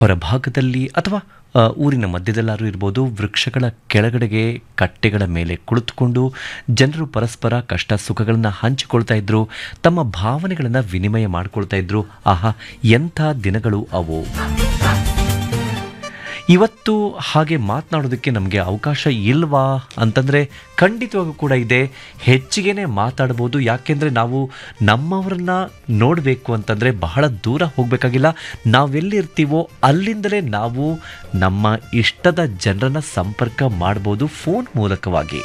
ಹೊರಭಾಗದಲ್ಲಿ ಅಥವಾ ಆ, ಊರಿನ ಮಧ್ಯದಲ್ಲಾದ್ರೂ ಇರ್ಬೋದು ವೃಕ್ಷಗಳ ಕೆಳಗಡೆಗೆ ಕಟ್ಟೆಗಳ ಮೇಲೆ ಕುಳಿತುಕೊಂಡು ಜನರು ಪರಸ್ಪರ ಕಷ್ಟ ಸುಖಗಳನ್ನು ಹಂಚಿಕೊಳ್ತಾ ಇದ್ರು ತಮ್ಮ ಭಾವನೆಗಳನ್ನು ವಿನಿಮಯ ಮಾಡ್ಕೊಳ್ತಾ ಇದ್ರು ಆಹಾ ಎಂಥ ದಿನಗಳು ಅವು ಇವತ್ತು ಹಾಗೆ ಮಾತನಾಡೋದಕ್ಕೆ ನಮಗೆ ಅವಕಾಶ ಇಲ್ವಾ ಅಂತಂದರೆ ಖಂಡಿತವಾಗೂ ಕೂಡ ಇದೆ ಹೆಚ್ಚಿಗೆನೇ ಮಾತಾಡ್ಬೋದು ಯಾಕೆಂದರೆ ನಾವು ನಮ್ಮವರನ್ನ ನೋಡಬೇಕು ಅಂತಂದರೆ ಬಹಳ ದೂರ ಹೋಗಬೇಕಾಗಿಲ್ಲ ನಾವೆಲ್ಲಿರ್ತೀವೋ ಅಲ್ಲಿಂದಲೇ ನಾವು ನಮ್ಮ ಇಷ್ಟದ ಜನರನ್ನ ಸಂಪರ್ಕ ಮಾಡ್ಬೋದು ಫೋನ್ ಮೂಲಕವಾಗಿ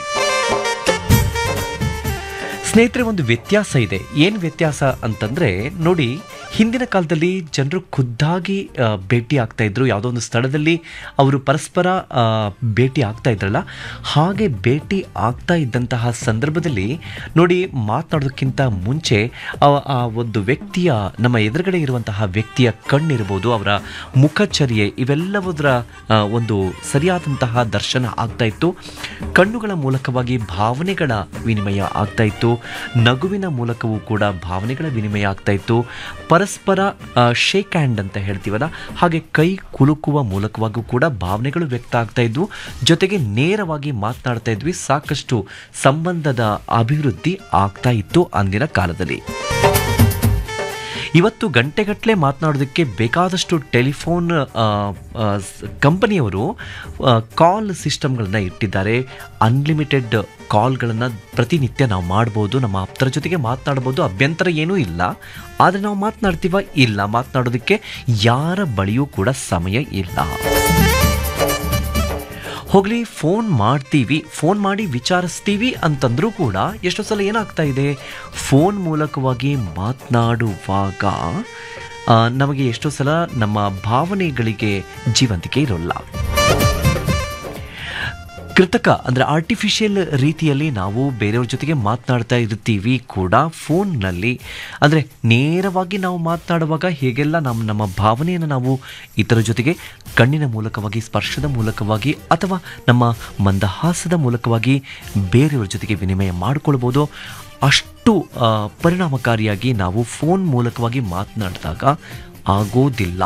ಸ್ನೇಹಿತರೆ ಒಂದು ವ್ಯತ್ಯಾಸ ಇದೆ ಏನು ವ್ಯತ್ಯಾಸ ಅಂತಂದರೆ ನೋಡಿ ಹಿಂದಿನ ಕಾಲದಲ್ಲಿ ಜನರು ಖುದ್ದಾಗಿ ಆ, ಭೇಟಿ ಆಗ್ತಾ ಇದ್ರು ಯಾವುದೋ ಒಂದು ಸ್ಥಳದಲ್ಲಿ ಅವರು ಪರಸ್ಪರ ಆ, ಭೇಟಿ ಆಗ್ತಾ ಇದ್ರಲ್ಲ ಹಾಗೆ ಭೇಟಿ ಆಗ್ತಾ ಇದ್ದಂತಹ ಸಂದರ್ಭದಲ್ಲಿ ನೋಡಿ ಮಾತನಾಡೋದಕ್ಕಿಂತ ಮುಂಚೆ ಆ ಆ ಒಂದು ವ್ಯಕ್ತಿಯ ನಮ್ಮ ಎದುರುಗಡೆ ಇರುವಂತಹ ವ್ಯಕ್ತಿಯ ಕಣ್ಣಿರ್ಬೋದು ಅವರ ಮುಖಚರ್ಯೆ ಇವೆಲ್ಲವುದರ ಆ, ಒಂದು ಸರಿಯಾದಂತಹ ದರ್ಶನ ಆಗ್ತಾ ಇತ್ತು ಕಣ್ಣುಗಳ ಮೂಲಕವಾಗಿ ಭಾವನೆಗಳ ವಿನಿಮಯ ಆಗ್ತಾ ಇತ್ತು ನಗುವಿನ ಮೂಲಕವೂ ಕೂಡ ಭಾವನೆಗಳ ವಿನಿಮಯ ಆಗ್ತಾ ಇತ್ತು ಪರಸ್ಪರ ಶೇಕ್ ಹ್ಯಾಂಡ್ ಅಂತ ಹೇಳ್ತೀವಲ್ಲ ಹಾಗೆ ಕೈ ಕುಲುಕುವ ಮೂಲಕವಾಗೂ ಕೂಡ ಭಾವನೆಗಳು ವ್ಯಕ್ತ ಆಗ್ತಾ ಇದ್ವು ಜೊತೆಗೆ ನೇರವಾಗಿ ಮಾತನಾಡ್ತಾ ಇದ್ವಿ ಸಾಕಷ್ಟು ಸಂಬಂಧದ ಅಭಿವೃದ್ಧಿ ಆಗ್ತಾ ಇತ್ತು ಅಂದಿನ ಕಾಲದಲ್ಲಿ ಇವತ್ತು ಗಂಟೆಗಟ್ಟಲೆ ಮಾತನಾಡೋದಕ್ಕೆ ಬೇಕಾದಷ್ಟು ಟೆಲಿಫೋನ್ ಕಂಪನಿಯವರು ಕಾಲ್ ಸಿಸ್ಟಮ್ಗಳನ್ನ ಇಟ್ಟಿದ್ದಾರೆ ಅನ್ಲಿಮಿಟೆಡ್ ಕಾಲ್ಗಳನ್ನು ಪ್ರತಿನಿತ್ಯ ನಾವು ಮಾಡ್ಬೋದು ನಮ್ಮ ಆಪ್ತರ ಜೊತೆಗೆ ಮಾತನಾಡ್ಬೋದು ಅಭ್ಯಂತರ ಏನೂ ಇಲ್ಲ ಆದರೆ ನಾವು ಮಾತನಾಡ್ತೀವ ಇಲ್ಲ ಮಾತನಾಡೋದಕ್ಕೆ ಯಾರ ಬಳಿಯೂ ಕೂಡ ಸಮಯ ಇಲ್ಲ ಹೋಗ್ಲಿ ಫೋನ್ ಮಾಡ್ತೀವಿ ಫೋನ್ ಮಾಡಿ ವಿಚಾರಿಸ್ತೀವಿ ಅಂತಂದ್ರೂ ಕೂಡ ಎಷ್ಟೋ ಸಲ ಏನಾಗ್ತಾ ಇದೆ ಫೋನ್ ಮೂಲಕವಾಗಿ ಮಾತನಾಡುವಾಗ ಆ, ನಮಗೆ ಎಷ್ಟೋ ಸಲ ನಮ್ಮ ಭಾವನೆಗಳಿಗೆ ಜೀವಂತಿಕೆ ಇರೋಲ್ಲ ಕೃತಕ ಅಂದರೆ ಆರ್ಟಿಫಿಷಿಯಲ್ ರೀತಿಯಲ್ಲಿ ನಾವು ಬೇರೆಯವ್ರ ಜೊತೆಗೆ ಮಾತನಾಡ್ತಾ ಇರ್ತೀವಿ ಕೂಡ ಫೋನ್ನಲ್ಲಿ ಅಂದರೆ ನೇರವಾಗಿ ನಾವು ಮಾತನಾಡುವಾಗ ಹೇಗೆಲ್ಲ ನಮ್ಮ ನಮ್ಮ ಭಾವನೆಯನ್ನು ನಾವು ಇತರ ಜೊತೆಗೆ ಕಣ್ಣಿನ ಮೂಲಕವಾಗಿ ಸ್ಪರ್ಶದ ಮೂಲಕವಾಗಿ ಅಥವಾ ನಮ್ಮ ಮಂದಹಾಸದ ಮೂಲಕವಾಗಿ ಬೇರೆಯವ್ರ ಜೊತೆಗೆ ವಿನಿಮಯ ಮಾಡಿಕೊಳ್ಬೋದು ಅಷ್ಟು ಆ, ಪರಿಣಾಮಕಾರಿಯಾಗಿ ನಾವು ಫೋನ್ ಮೂಲಕವಾಗಿ ಮಾತನಾಡಿದಾಗ ಆಗೋದಿಲ್ಲ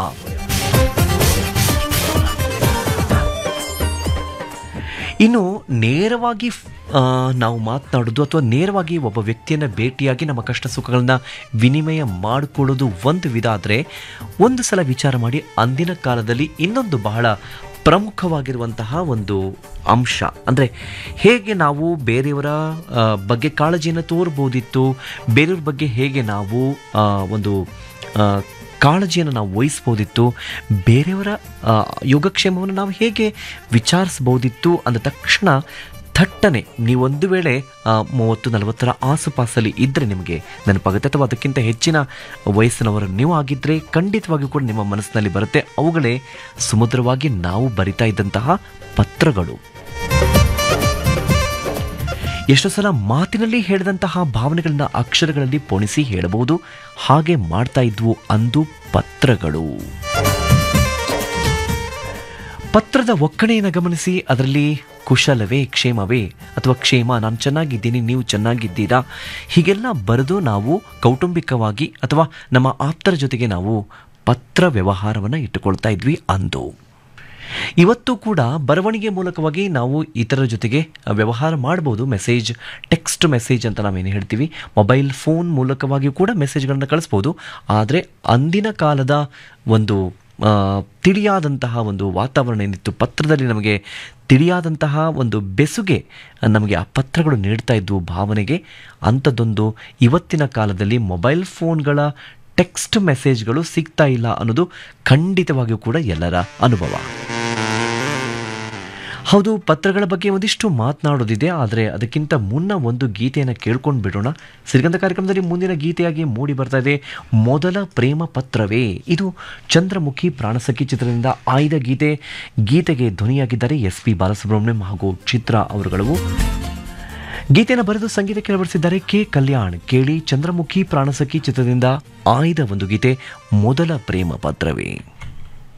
ಇನ್ನು ನೇರವಾಗಿ ಆ, ನಾವು ಮಾತನಾಡೋದು ಅಥವಾ ನೇರವಾಗಿ ಒಬ್ಬ ವ್ಯಕ್ತಿಯನ್ನು ಭೇಟಿಯಾಗಿ ನಮ್ಮ ಕಷ್ಟ ಸುಖಗಳನ್ನ ವಿನಿಮಯ ಮಾಡಿಕೊಳ್ಳೋದು ಒಂದು ವಿಧ ಆದರೆ ಒಂದು ಸಲ ವಿಚಾರ ಮಾಡಿ ಅಂದಿನ ಕಾಲದಲ್ಲಿ ಇನ್ನೊಂದು ಬಹಳ ಪ್ರಮುಖವಾಗಿರುವಂತಹ ಒಂದು ಅಂಶ ಅಂದರೆ ಹೇಗೆ ನಾವು ಬೇರೆಯವರ ಆ, ಬಗ್ಗೆ ಕಾಳಜಿಯನ್ನು ತೋರ್ಬೋದಿತ್ತು ಬೇರೆಯವ್ರ ಬಗ್ಗೆ ಹೇಗೆ ನಾವು ಆ, ಒಂದು ಆ, ಕಾಳಜಿಯನ್ನು ನಾವು ವಹಿಸ್ಬೋದಿತ್ತು ಬೇರೆಯವರ ಆ, ಯೋಗಕ್ಷೇಮವನ್ನು ನಾವು ಹೇಗೆ ವಿಚಾರಿಸ್ಬೋದಿತ್ತು ಅಂದ ತಕ್ಷಣ ಥಟ್ಟನೆ ನೀವೊಂದು ವೇಳೆ ಆ, ಮೂವತ್ತು ನಲವತ್ತರ ಆಸುಪಾಸಲ್ಲಿ ಇದ್ದರೆ ನಿಮಗೆ ನೆನಪಾಗುತ್ತೆ ಅಥವಾ ಅದಕ್ಕಿಂತ ಹೆಚ್ಚಿನ ವಯಸ್ಸಿನವರು ನೀವು ಆಗಿದ್ದರೆ ಖಂಡಿತವಾಗಿಯೂ ಕೂಡ ನಿಮ್ಮ ಮನಸ್ಸಿನಲ್ಲಿ ಬರುತ್ತೆ ಅವುಗಳೇ ಸುಮಧುರವಾಗಿ ನಾವು ಬರಿತಾ ಇದ್ದಂತಹ ಪತ್ರಗಳು ಎಷ್ಟೋ ಸಲ ಮಾತಿನಲ್ಲಿ ಹೇಳಿದಂತಹ ಭಾವನೆಗಳನ್ನ ಅಕ್ಷರಗಳಲ್ಲಿ ಪೊಣಿಸಿ ಹೇಳಬಹುದು ಹಾಗೆ ಮಾಡ್ತಾ ಇದ್ವು ಅಂದು ಪತ್ರಗಳು ಪತ್ರದ ಒಕ್ಕಣೆಯನ್ನು ಗಮನಿಸಿ ಅದರಲ್ಲಿ ಕುಶಲವೇ ಕ್ಷೇಮವೇ ಅಥವಾ ಕ್ಷೇಮ ನಾನು ಚೆನ್ನಾಗಿದ್ದೀನಿ ನೀವು ಚೆನ್ನಾಗಿದ್ದೀರಾ ಹೀಗೆಲ್ಲ ಬರೆದು ನಾವು ಕೌಟುಂಬಿಕವಾಗಿ ಅಥವಾ ನಮ್ಮ ಆಪ್ತರ ಜೊತೆಗೆ ನಾವು ಪತ್ರ ವ್ಯವಹಾರವನ್ನು ಇಟ್ಟುಕೊಳ್ತಾ ಇದ್ವಿ ಅಂದು ಇವತ್ತು ಕೂಡ ಬರವಣಿಗೆ ಮೂಲಕವಾಗಿ ನಾವು ಇತರರ ಜೊತೆಗೆ ವ್ಯವಹಾರ ಮಾಡ್ಬೋದು ಮೆಸೇಜ್ ಟೆಕ್ಸ್ಟ್ ಮೆಸೇಜ್ ಅಂತ ನಾವೇನು ಹೇಳ್ತೀವಿ ಮೊಬೈಲ್ ಫೋನ್ ಮೂಲಕವಾಗಿಯೂ ಕೂಡ ಮೆಸೇಜ್ಗಳನ್ನು ಕಳಿಸ್ಬೋದು ಆದರೆ ಅಂದಿನ ಕಾಲದ ಒಂದು ಆ, ತಿಳಿಯಾದಂತಹ ಒಂದು ವಾತಾವರಣ ಏನಿತ್ತು ಪತ್ರದಲ್ಲಿ ನಮಗೆ ತಿಳಿಯಾದಂತಹ ಒಂದು ಬೆಸುಗೆ ನಮಗೆ ಆ ಪತ್ರಗಳು ನೀಡ್ತಾ ಇದ್ವು ಭಾವನೆಗೆ ಅಂಥದ್ದೊಂದು ಇವತ್ತಿನ ಕಾಲದಲ್ಲಿ ಮೊಬೈಲ್ ಫೋನ್ಗಳ ಟೆಕ್ಸ್ಟ್ ಮೆಸೇಜ್ಗಳು ಸಿಗ್ತಾ ಇಲ್ಲ ಅನ್ನೋದು ಖಂಡಿತವಾಗಿಯೂ ಕೂಡ ಎಲ್ಲರ ಅನುಭವ ಹೌದು ಪತ್ರಗಳ ಬಗ್ಗೆ ಒಂದಿಷ್ಟು ಮಾತನಾಡೋದಿದೆ ಆದರೆ ಅದಕ್ಕಿಂತ ಮುನ್ನ ಒಂದು ಗೀತೆಯನ್ನು ಕೇಳ್ಕೊಂಡು ಬಿಡೋಣ ಸಿರಿಗಂಧ ಕಾರ್ಯಕ್ರಮದಲ್ಲಿ ಮುಂದಿನ ಗೀತೆಯಾಗಿ ಮೂಡಿ ಬರ್ತಾ ಇದೆ ಮೊದಲ ಪ್ರೇಮ ಪತ್ರವೇ ಇದು ಚಂದ್ರಮುಖಿ ಪ್ರಾಣಸಖಿ ಚಿತ್ರದಿಂದ ಆಯ್ದ ಗೀತೆ ಗೀತೆಗೆ ಧ್ವನಿಯಾಗಿದ್ದಾರೆ ಎಸ್ ಪಿ ಬಾಲಸುಬ್ರಹ್ಮಣ್ಯಂ ಹಾಗೂ ಚಿತ್ರ ಅವರುಗಳು ಗೀತೆಯನ್ನು ಬರೆದು ಸಂಗೀತಕ್ಕೆ ಅಳವಡಿಸಿದ್ದಾರೆ ಕೆ ಕಲ್ಯಾಣ್ ಕೇಳಿ ಚಂದ್ರಮುಖಿ ಪ್ರಾಣಸಖಿ ಚಿತ್ರದಿಂದ ಆಯ್ದ ಒಂದು ಗೀತೆ ಮೊದಲ ಪ್ರೇಮ ಪತ್ರವೇ